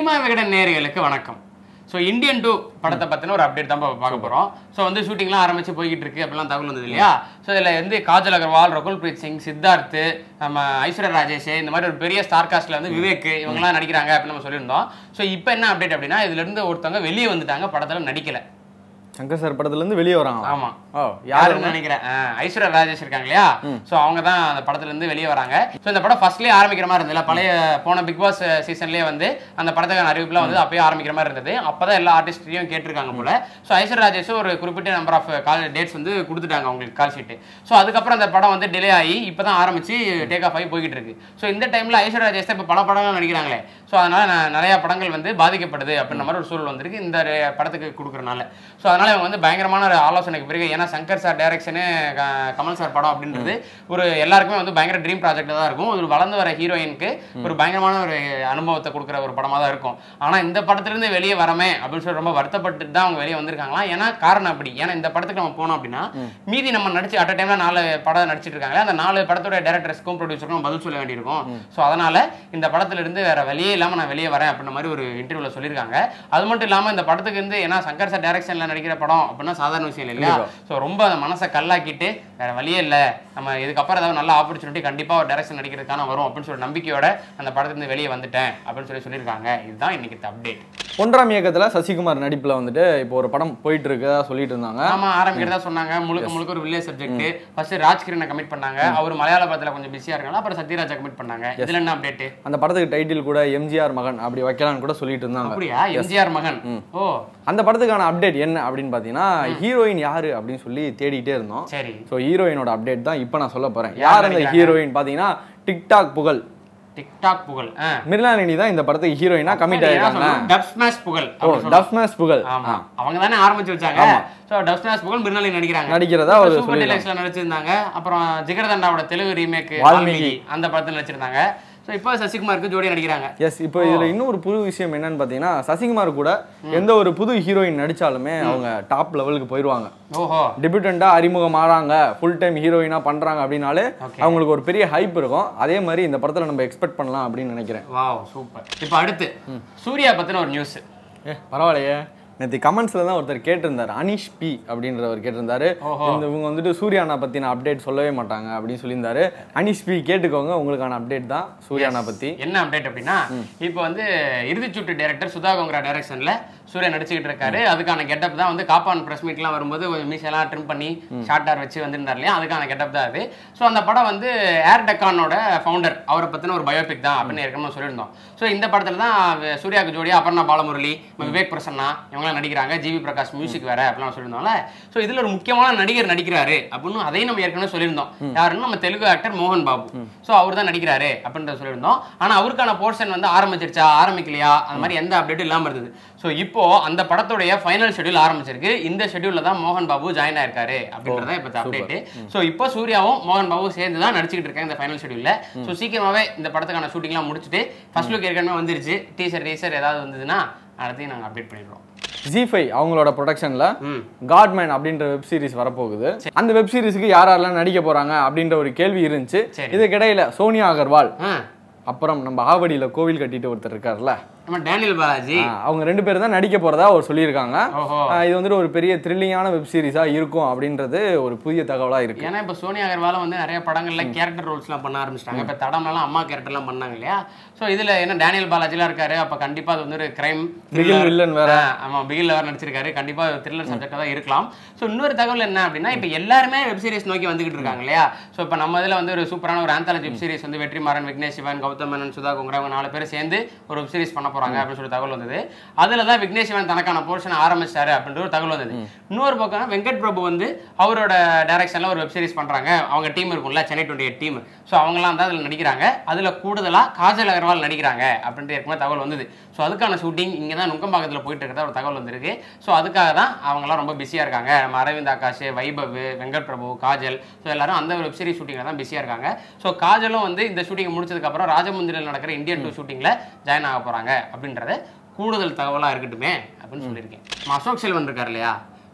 Cinema Vikatan நேயர்களுக்கு வணக்கம் so Indian two படத்தை பற்றின ஒரு அப்டேட் தான் இப்ப பார்க்க போகிறோம் ஸோ வந்து ஷூட்டிங்லாம் ஆரம்பிச்சு போய்கிட்டு இருக்கு அப்படிலாம் தகவல் வந்தது இல்லையா ஸோ இதில் வந்து காஜல் அகர்வால் ரகுல் பிரீத் சிங் சித்தார்த் நம்ம ஐஸ்வர்யா ராஜேஷ் இந்த மாதிரி ஒரு பெரிய ஸ்டார் காஸ்ட்ல வந்து விவேக் இவங்கலாம் நடிக்கிறாங்க அப்படின்னு நம்ம சொல்லியிருந்தோம் ஸோ இப்போ என்ன அப்டேட் அப்படின்னா இதுல இருந்து ஒருத்தவங்க வெளியே வந்துட்டாங்க படத்தில் நடிக்கல சங்கர் சார் படத்துல இருந்து வெளியே வராங்க ஆமா ஓ யாரு யாருன்னு நினைக்கிறேன் ஆ, ஐஸ்வர்யா ராஜேஷ் இருக்காங்க இல்லையா சோ அவங்க தான் அந்த படத்துல இருந்து வெளியே வராங்க சோ இந்த படம் ஃபர்ஸ்ட்லயே ஆரம்பிக்கிற மாதிரி இருந்ததுல பழைய போன பிக் பாஸ் சீசன்லயே வந்து அந்த படத்துக்கான அறிவிப்புலாம் வந்து அப்பயே ஆரம்பிக்கிற மாதிரி இருந்தது அப்பதான் எல்லா ஆர்டிஸ்டையும் கேட்டிருக்காங்க போல சோ ஐஸ்வர்யா ராஜேஷ் ஒரு குறிப்பிட்ட நம்பர் ஆஃப் கால் டேட்ஸ் வந்து கொடுத்துட்டாங்க அவங்களுக்கு கால் ஷீட் சோ அதுக்கப்புறம் அந்த படம் வந்து டிலே ஆகி இப்பதான் ஆரம்பிச்சு டேக் ஆஃப் ஆகி போய்கிட்டு இருக்கு சோ இந்த டைம்ல ஐஸ்வர்யா ராஜேஷ் தான் இப்ப பல படங்கள் நடிக்கிறாங்களே சோ அதனால ந- நிறைய படங்கள் வந்து பாதிக்கப்படுது அப்படின்ற மாதிரி ஒரு சூழல் வந்திருக்கு இந்த ரெ- படத்துக்கு கொடுக்குறனால ஸோ அதனால இவங்க வந்து பயங்கரமான ஒரு ஆலோசனைக்கு பிறகு ஏன்னா சங்கர் சார் டைரக்ஷனு கமல் சார் படம் அப்படின்றது ஒரு எல்லாருக்குமே வந்து பயங்கர ட்ரீம் ப்ராஜெக்ட் தான் இருக்கும் ஒரு வளர்ந்து வர ஹீரோயினுக்கு ஒரு பயங்கரமான ஒரு அனுபவத்தை கொடுக்குற ஒரு படமாக தான் இருக்கும் ஆனால் இந்த படத்துலேருந்து வெளியே வரமே அப்படின்னு சொல்லி ரொம்ப வருத்தப்பட்டு தான் அவங்க வெளியே வந்திருக்காங்களா ஏன்னா காரணம் அப்படி ஏன்னா இந்த படத்துக்கு நம்ம போனோம் அப்படின்னா மீதி நம்ம நடிச்சு அட் டைம்ல நாலு படம் நடிச்சிட்டு இருக்காங்களே அந்த நாலு படத்தோட டேரக்டர்ஸ்க்கும் ப்ரொடியூசருக்கும் பதில் சொல்ல வேண்டியிருக்கும் ஸோ அதனால இந்த படத்துல இருந்து வேற வழியே இல்லாம நான் வெளியே வரேன் அப்படின்ற மாதிரி ஒரு இன்டர்வியூல சொல்லியிருக்காங்க அது மட்டும் இல்லாம இந்த படத்துக்கு வந்து ஏன்னா சங்கர் சார் டைரக்ஷன்ல நடிக்கிற படம் அப்படின்னா சாதாரண விஷயம் இல்லை இல்லையா ஸோ ரொம்ப அந்த மனசை கல்லாக்கிட்டு வேற வழியே இல்லை நம்ம இதுக்கப்புறம் ஏதாவது நல்ல ஆப்பர்ச்சுனிட்டி கண்டிப்பா ஒரு டைரக்ஷன் நடிக்கிறதுக்கான வரும் அப்படின்னு சொல்லி நம்பிக்கையோட அந்த படத்துல இருந்து வெளியே வந்துட்டேன் அப்படின்னு சொல்லி சொல்லியிருக்காங்க இதுதான் இன்னைக்கு அப்டேட் ஒன்றாம் இயக்கத்துல சசிகுமார் நடிப்புல வந்துட்டு இப்போ ஒரு படம் போயிட்டு இருக்கதா சொல்லிட்டு இருந்தாங்க ஆமா ஆரம்பிக்கிறதா சொன்னாங்க முழுக்க முழுக்க ஒரு வில்லேஜ் சப்ஜெக்ட் ஃபர்ஸ்ட் ராஜ்கிரனை கமிட் பண்ணாங்க அவர் மலையாள படத்துல கொஞ்சம் பிஸியா இருக்காங்க அப்புறம் சத்யராஜா கமிட் பண்ணாங்க இதுல என்ன அப்டேட் அந்த படத்துக்கு டைட்டில் கூட எம்ஜிஆர் மகன் அப்படி வைக்கலாம்னு கூட சொல்லிட்டு இருந்தாங்க அப்படியா எம்ஜிஆர் மகன் ஓ அந்த படத்துக்கான அப்டேட் என்ன அப்படின்னு பார்த்தீங்கன்னா ஹீரோயின் யாரு அப்படின்னு சொல்லி தேடிட்டே இருந்தோம் சரி ஸோ ஹீரோயினோட அப்டேட் தான் இப்போ நான் சொல்ல போறேன் யார் யார் அந்த நடிக்கிறாங்க? ஹீரோயின் பார்த்தீங்கன்னா டிக்டாக் புகழ் டிக்டாக் புகழ் ஆ. மிர்லானினி தான் இந்த படத்துக்கு ஹீரோயினா கமிட் என்ன ஆயிருக்காங்க சொல்லணும்? டப் ஸ்மாஷ் புகழ் ஓ அப்படி சொல்லணும். டஃப்னஸ் புகழ் ஆமா அவங்க தானே ஆரம்பிச்சு வச்சாங்க சோ டப் ஸ்மாஷ் புகழ் மிருனாலி நடிக்கிறாங்க நடிக்கிறதா இப்ப ஒரு சூப்பர் சொல்லிருக்காங்க. டீலக்ஸ்ல நடிச்சிருந்தாங்க அப்புறம் ஜிகர்தண்டாவோட தெலுங்கு ரீமேக் வால்மீகி. வால்மீகி அந்த படத்துல நடிச்சிருந்தாங்க சோ இப்போ சசிகுமாருக்கு ஜோடி நடிக்கிறாங்க எஸ் இப்போ இதுல இன்னொரு புது விஷயம் என்னன்னு பார்த்தீங்கன்னா சசிகுமார் கூட எந்த ஒரு புது ஹீரோயின் நடிச்சாலுமே அவங்க டாப் லெவலுக்கு போயிடுவாங்க ஓஹோ டெபியூட்டண்டா அறிமுகம் ஆறாங்க ஃபுல் டைம் ஹீரோயினா பண்றாங்க அப்படின்னாலே Okay. அவங்களுக்கு ஒரு பெரிய ஹைப் இருக்கும் அதே மாதிரி இந்த படத்துல நம்ம எக்ஸ்பெக்ட் பண்ணலாம் அப்படின்னு நினைக்கிறேன் வாவ் சூப்பர் இப்போ அடுத்து சூர்யா பத்தின ஒரு நியூஸ் ஏ பரவாயில்லையே நேற்று கமெண்ட்ஸ்ல தான் ஒருத்தர் கேட்டிருந்தாரு அனிஷ் பி அப்படின்றவர் கேட்டிருந்தாரு ஓஹோ. இந்த இவங்க வந்துட்டு சூர்யானா பத்தின அப்டேட் சொல்லவே மாட்டாங்க அப்படின்னு சொல்லியிருந்தாரு அனிஷ் பி கேட்டுக்கோங்க உங்களுக்கான அப்டேட் தான் சூர்யானா பத்தி என்ன அப்டேட் அப்படின்னா இப்போ வந்து இறுதிச்சுட்டு டைரக்டர் சுதா கோங்கரா டைரக்ஷன்ல சூர்யா நடிச்சுக்கிட்டு இருக்காரு அதுக்கான கெட்டப் தான் வந்து காப்பான் பிரஸ் மீட்லாம் வரும்போது கொஞ்சம் மீசெல்லாம் ட்ரிம் பண்ணி ஷார்ட்டார் வச்சு வந்திருந்தார் இல்லையா அதுக்கான கெட்டப் தான் அது ஸோ அந்த படம் வந்து ஏர் டெக்கானோட ஃபவுண்டர் அவரை பத்தின ஒரு பயோபிக் தான் அப்படின்னு ஏற்கனவே சொல்லியிருந்தோம் ஸோ இந்த படத்துல தான் வே- சூர்யாவுக்கு ஜோடியா அபர்ணா பாலமுரளி நம்ம விவேக் பிரசன்னா இவங்களாம் நடிக்கிறாங்க ஜிவி பிரகாஷ் மியூசிக் வேற அப்படிலாம் சொல்லியிருந்தோம்ல ஸோ இதுல ஒரு முக்கியமான நடிகர் நடிக்கிறாரு அப்படின்னு அதையும் நம்ம ஏற்கனவே சொல்லியிருந்தோம் யாருன்னு நம்ம தெலுங்கு ஆக்டர் மோகன் பாபு ஸோ அவர் தான் நடிக்கிறாரு அப்படின்றத சொல்லியிருந்தோம் ஆனா அவருக்கான போர்ஷன் வந்து ஆரம்பிச்சிருச்சா ஆரம்பிக்கலையா அந்த மாதிரி எந்த அப்டேட்டும் இல்லாம இருந்தது ஸோ இப்போ அந்த படத்துடைய ஃபைனல் ஷெட்யூல் ஆரம்பிச்சிருக்கு இந்த ஷெட்யூல்ல தான் மோகன் பாபு ஜாயின் ஆயிருக்காரு அப்படின்றத இப்போ அப்டேட் ஸோ இப்போ சூர்யாவும் மோகன் பாபு சேர்ந்து தான் நடிச்சுக்கிட்டு இருக்காங்க இந்த ஃபைனல் ஷெட்யூல்ல ஸோ சீக்கிரமாவே இந்த படத்துக்கான ஷூட்டிங்லாம் முடிச்சுட்டு ஃபர்ஸ்ட் லுக் ஏற்கனவே வந்துருச்சு டீசர் டீசர் ஏதாவது வந்ததுன்னா அடுத்தையும் நாங்கள் அப்டேட் பண்ணிடுறோம் ஜி ஃபைவ் அவங்களோட ப்ரொடக்ஷன்ல ம் காட்மேன் அப்படின்ற வெப் சீரிஸ் வரப்போகுது அந்த வெப் சீரிஸ்க்கு யார் யாரெல்லாம் நடிக்க போறாங்க அப்படின்ற ஒரு கேள்வி இருந்துச்சு சரி. இதுக்கிடையில சோனியா அகர்வால் ஆ அப்புறம் நம்ம ஆவடியில கோவில் கட்டிட்டு ஒருத்தர் இருக்கார்ல நம்ம டேனியல் பாலாஜி ஆ, அவங்க ரெண்டு பேரும் தான் நடிக்க போறதா அவர் சொல்லியிருக்காங்க ஓஹோ ஆ, இது வந்துட்டு ஒரு பெரிய த்ரில்லிங்கான வெப் சீரிஸா இருக்கும் அப்படின்றது ஒரு புதிய தகவலா இருக்கு ஏன்னா இப்போ சோனியா அகர்வால் வந்து நிறைய படங்கள்ல கேரக்டர் ரோல்ஸ்லாம் பண்ண ஆரம்பிச்சிட்டாங்க இப்போ தடம்லாம் அம்மா கேரக்டர்லாம் பண்ணாங்க இல்லையா ஸோ இதுல என்ன டேனியல் பாலாஜிலாம் இருக்காரு அப்போ கண்டிப்பா அது வந்து ஒரு கிரைம் பிகில் வில்லன் வேற ஆமா பிகில் வேற நடிச்சிருக்காரு கண்டிப்பா த்ரில்லர் சப்ஜெக்டாக தான் இருக்கலாம் ஸோ இன்னொரு தகவல் என்ன அப்படின்னா இப்போ எல்லாருமே வெப் சீரிஸ் நோக்கி வந்துகிட்டு இருக்காங்க இல்லையா ஸோ இப்போ நம்ம இதுல வந்து ஒரு சூப்பரான ஒரு ஆந்தாலஜி வெப் சீரிஸ் வந்து வெற்றிமாறன் விக்னேஷ் சிவன் கௌதம் மேனன் சுதா குங்கரா இவங்க நாலு பேர் சேர்ந்து ஒரு வெப் சீரிஸ் பண்ண போறாங்க அப்படின்னு சொல்லி தகவல் வந்தது அதுல தான் விக்னேஷ் சிவன் தனக்கான போர்ஷன் ஆரம்பிச்சாரு அப்படின்ற ஒரு தகவல் வந்தது இன்னொரு பக்கம் வெங்கட் பிரபு வந்து அவரோட டைரக்ஷன்ல ஒரு வெப் சீரிஸ் பண்றாங்க அவங்க டீம் இருக்கும்ல Chennai twenty eight team so அவங்கலாம் தான் அதில் நடிக்கிறாங்க அதில் கூடுதலா காஜல் அகர்வால் நடிக்கிறாங்க அப்படின்ட்டு ஏற்கனவே தகவல் வந்தது ஸோ அதுக்கான ஷூட்டிங் இங்கே தான் நுங்கம்பாக்கத்தில் போயிட்டு இருக்கிறதா ஒரு தகவல் வந்திருக்கு ஸோ அதுக்காக தான் அவங்கலாம் ரொம்ப பிஸியாக இருக்காங்க நம்ம அரவிந்த் ஆகாஷ் வைபவ் வெங்கட் பிரபு காஜல் ஸோ எல்லாரும் அந்த வெப் சீரிஸ் ஷூட்டிங்கில் தான் பிஸியாக இருக்காங்க ஸோ காஜலும் வந்து இந்த ஷூட்டிங் முடிச்சதுக்கப்புறம் ராஜமுந்திரியில் நடக்கிற இந்தியன் டூ ஷூட்டிங்கில் ஜாயின் ஆக போகிறாங்க அப்படின்றத கூடுதல் தகவலாக இருக்கட்டுமே அப்படின்னு சொல்லியிருக்கேன் நம்ம அசோக் செல்வன் இருக்கார் இல்லையா ஸோ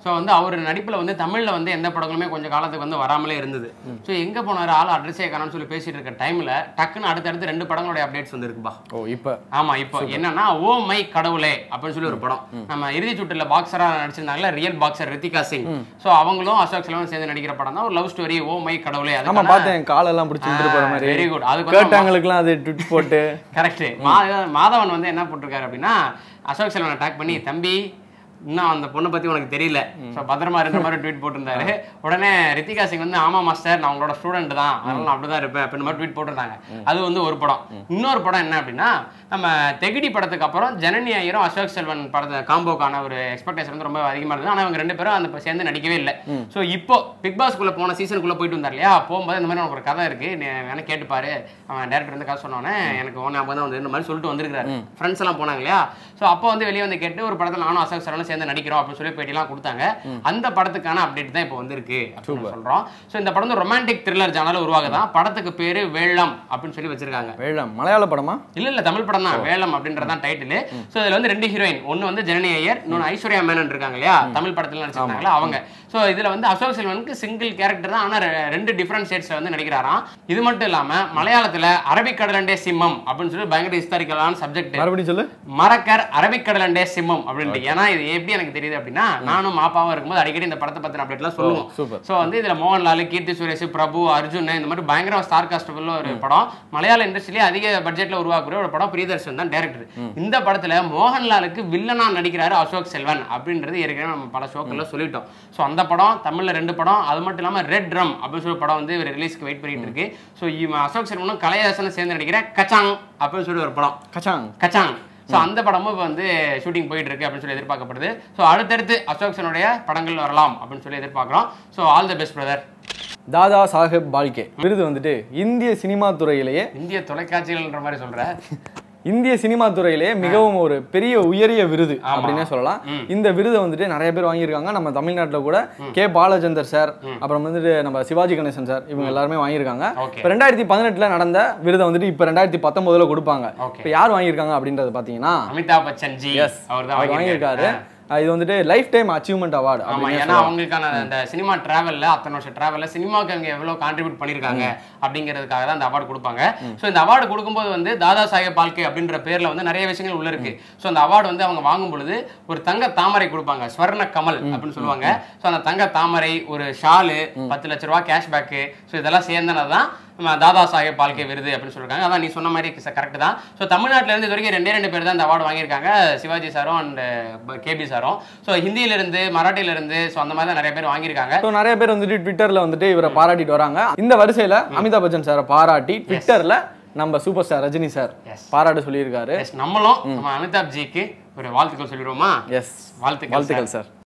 ஸோ வந்து அவர் நடிப்புல வந்து தமிழ்ல வந்து எந்த படங்களுமே கொஞ்சம் காலத்துக்கு வந்து வராமலே இருந்தது ஸோ எங்க போனாரு ஆள் அட்ரஸே காணோம்னு சொல்லி பேசிட்டு இருக்க டைம்ல டக்குன்னு அடுத்தடுத்து ரெண்டு படங்களுடைய அப்டேட்ஸ் வந்துருக்குப்பா ஓ இப்போ ஆமா இப்போ என்னன்னா ஓ மை கடவுளே அப்படின்னு சொல்லி ஒரு படம் நம்ம இறுதி சுற்றுல பாக்ஸரா நடிச்சிருந்தாங்கல்ல real boxer Ritika Singh so அவங்களும் அசோக் செல்வன் சேர்ந்து நடிக்கிற படம் தான் ஒரு லவ் ஸ்டோரி ஓ மை கடவுளே ஆமா பார்த்தேன் காலெல்லாம் பிடிச்சி விட்டுட்டு போற மாதிரி வெரி குட் அதுக்கு வந்து கேட்டாங்களுக்குலாம் அது ட்விட் போட்டு கரெக்ட் மாதவன் வந்து என்ன போட்டிருக்காரு அப்படின்னா அசோக் செல்வன் அட்டாக் பண்ணி தம்பி இன்னும் அந்த பொண்ணை பத்தி உனக்கு தெரியல ஸோ பத்திரமா இருந்த மாதிரி ட்வீட் போட்டிருந்தாரு உடனே ரித்திகா சிங் வந்து ஆமா மாஸ்டர் நான் உங்களோட ஸ்டூடெண்ட் தான் அதனால நான் அப்படிதான் இருப்பேன் அப்படின்னு மாதிரி ட்வீட் போட்டிருந்தாங்க அது வந்து ஒரு படம் இன்னொரு படம் என்ன அப்படின்னா நம்ம தெகிடி படத்துக்கு அப்புறம் ஜனனி ஐயரும் அசோக் செல்வன் படத்தை காம்போக்கான ஒரு எக்ஸ்பெக்டேஷன் வந்து ரொம்ப அதிகமா இருந்தது ஆனா இவங்க ரெண்டு பேரும் அந்த ப- சேர்ந்து நடிக்கவே இல்லை ஸோ இப்போ பிக் பாஸ்க்குள்ள போன சீசனுக்குள்ள போயிட்டு வந்தார் இல்லையா போகும்போது இந்த மாதிரி உனக்கு ஒரு கதை இருக்கு நீ வேணா கேட்டு பாரு அவன் டேரக்டர் வந்து கதை சொன்னோன்னே எனக்கு ஒன்று அப்போ தான் வந்து இந்த மாதிரி சொல்லிட்டு வந்திருக்காரு ஃப்ரெண்ட்ஸ் எல்லாம் போனாங்க இல்லையா ஸோ அப்போ வந்து வெளியே வந்து கேட்டு ஒரு படத்தில் நானும் அசோக் சரவணும் சேர்ந்து நடிக்கிறோம் அப்படின்னு சொல்லி பேட்டிலாம் கொடுத்தாங்க அந்த படத்துக்கான அப்டேட் தான் இப்போ வந்திருக்கு அப்படின்னு சொல்றோம் ஸோ இந்த படம் வந்து ரொமான்டிக் த்ரில்லர் ஜானல் உருவாகுதான் படத்துக்கு பேரு வேளம் அப்படின்னு சொல்லி வச்சிருக்காங்க வேளாண் மலையாள படமா இல்ல இல்ல தமிழ் படம் தான் வேலம் அப்படின்றதான் டைட்டில் சோ இதுல வந்து ரெண்டு ஹீரோயின் ஒன்னு வந்து ஜனனி ஐயர் இன்னொன்னு ஐஸ்வர்யா மேனன் இருக்காங்க இல்லையா தமிழ் படத்துல நடிச்சிருக்காங்களா அவங்க சோ இதுல வந்து அசோக் செல்வனுக்கு சிங்கிள் கேரக்டர் தான் ஆனா ரெ- ரெண்டு டிஃபரண்ட் ஷேட்ஸ்ல வந்து நடிக்கிறாராம் இது மட்டும் இல்லாம மலையாளத்துல அரபிக்கடலண்டே சிம்மம் அப்படின்னு சொல்லி பயங்கர ஹிஸ்டாரிக்கலான சப்ஜெக்ட் மறுபடியும் சொல்லு மரக்கர் அரபிக்கடலண்டே சிம்மம் அப்படின்ட்டு ஏன்னா இது எப்படி எனக்கு தெரியுது அப்படின்னா நானும் மாப்பாவும் இருக்கும்போது அடிக்கடி இந்த படத்தை பத்தின அப்டேட்லாம் சொல்லுவோம் சூப்பர் ஸோ வந்து இதுல மோகன்லால் கீர்த்தி சுரேஷ் பிரபு அர்ஜுன் இந்த மாதிரி பயங்கர ஸ்டார் காஸ்ட் உள்ள ஒரு படம் மலையாள இண்டஸ்ட்ரியிலே அதிக பட்ஜெட்ல உருவாக்குற ஒரு படம் பிரியதர்ஷன் தான் டேரக்டர் இந்த படத்துல மோகன்லாலுக்கு வில்லனா நடிக்கிறாரு அசோக் செல்வன் அப்படின்றது ஏற்கனவே நம்ம பல ஷோக்கள்ல சொல்லிட்டோம் ஸோ அந்த படம் தமிழ்ல ரெண்டு படம் அது மட்டும் இல்லாம ரெட் ட்ரம் அப்படின்னு சொல்லி ஒரு படம் வந்து இவர் ரிலீஸ்க்கு வெயிட் பண்ணிட்டு இருக்கு ஸோ இவன் அசோக் செல்வனும் கலையாசனும் சேர்ந்து நடிக்கிற கச்சாங் அப்படின்னு சொல்லி ஒரு படம் கச்சாங் கச்சாங் ஸோ அந்த படமும் இப்போ வந்து ஷூட்டிங் போயிட்டு இருக்கு அப்படின்னு சொல்லி எதிர்பார்க்கப்படுது ஸோ அடுத்தடுத்து அசோக் செல்வனுடைய படங்கள் வரலாம் அப்படின்னு சொல்லி எதிர்பார்க்குறோம் so all the best brother Dadasaheb Phalke விருது வந்துட்டு இந்திய சினிமா துறையிலேயே இந்திய தொலைக்காட்சிகள்ன்ற மாதிரி சொல்ற இந்திய சினிமா துறையிலே மிகவும் ஒரு பெரிய உயரிய விருது அப்படின்னே சொல்லலாம் இந்த விருதை வந்துட்டு நிறைய பேர் வாங்கியிருக்காங்க நம்ம தமிழ்நாட்டுல கூட கே பாலச்சந்தர் சார் அப்புறம் வந்துட்டு நம்ம சிவாஜி கணேசன் சார் இவங்க எல்லாருமே வாங்கியிருக்காங்க ஓகே இப்போ ரெண்டாயிரத்தி பதினெட்டுல நடந்த விருதை வந்துட்டு இப்போ ரெண்டாயிரத்தி பத்தொன்பதுல கொடுப்பாங்க ஓகே இப்போ யார் வாங்கியிருக்காங்க அப்படின்றது பார்த்தீங்கன்னா அமிதாப் பச்சன் ஜி எஸ் அவர் தான் அவர் வாங்கியிருக்காரு வாங்கியிருக்காரு அஹ் இது வந்துட்டு லைஃப் டைம் அச்சீவ்மெண்ட் அவார்டு ஆமா ஏன்னா அவங்களுக்கான அந்த சினிமா டிராவல்ல அத்தனை வருஷம் டிராவல்ல சினிமாவுக்கு அவங்க எவ்வளவு கான்ட்ரிபியூட் பண்ணிருக்காங்க அப்படிங்கிறதுக்காக தான் அந்த அவார்டு கொடுப்பாங்க ஸோ இந்த அவார்டு கொடுக்கும்போது வந்து தாதா சாஹேப் பால்கே அப்படின்ற பேர்ல வந்து நிறைய விஷயங்கள் உள்ள இருக்கு ஸோ அந்த அவார்டு வந்து அவங்க வாங்கும் பொழுது ஒரு தங்க தாமரை கொடுப்பாங்க ஸ்வர்ண கமல் அப்படின்னு சொல்லுவாங்க ஸோ அந்த தங்க தாமரை ஒரு ஷாலு பத்து லட்ச ரூபா கேஷ்பேக்கு ஸோ இதெல்லாம் சேர்ந்தனது தான் நம்ம தாதா சாஹேப் பால்கே விருது அப்படின்னு சொல்லிருக்காங்க அதான் நீ சொன்ன மாதிரி கரெக்ட் தான் ஸோ தமிழ்நாட்டுல இருந்து இது வரைக்கும் ரெண்டே ரெண்டு பேர் தான் இந்த அவார்டு வாங்கியிருக்காங்க சிவாஜி சாரும் அண்ட் கேபி சாரும் ஸோ ஹிந்தியில இருந்து மராட்டியில இருந்து ஸோ அந்த மாதிரி தான் நிறைய பேர் வாங்கியிருக்காங்க ஸோ நிறைய பேர் வந்துட்டு ட்விட்டர்ல வந்துட்டு இவரை பாராட்டிட்டு வராங்க இந்த வரிசையில அமிதாப் பச்சன் சாரை பாராட்டி ட்விட்டர்ல நம்ம super star Rajini sir Yes. பாராட்ட சொல்லியிருக்காரு Yes, நம்மளும் நம்ம அமிதாப் ஜிக்கு ஒரு வாழ்த்துக்கள் சொல்லிடுவோமா எஸ் வாழ்த்துக்கள் வாழ்த்துக்கள் சார்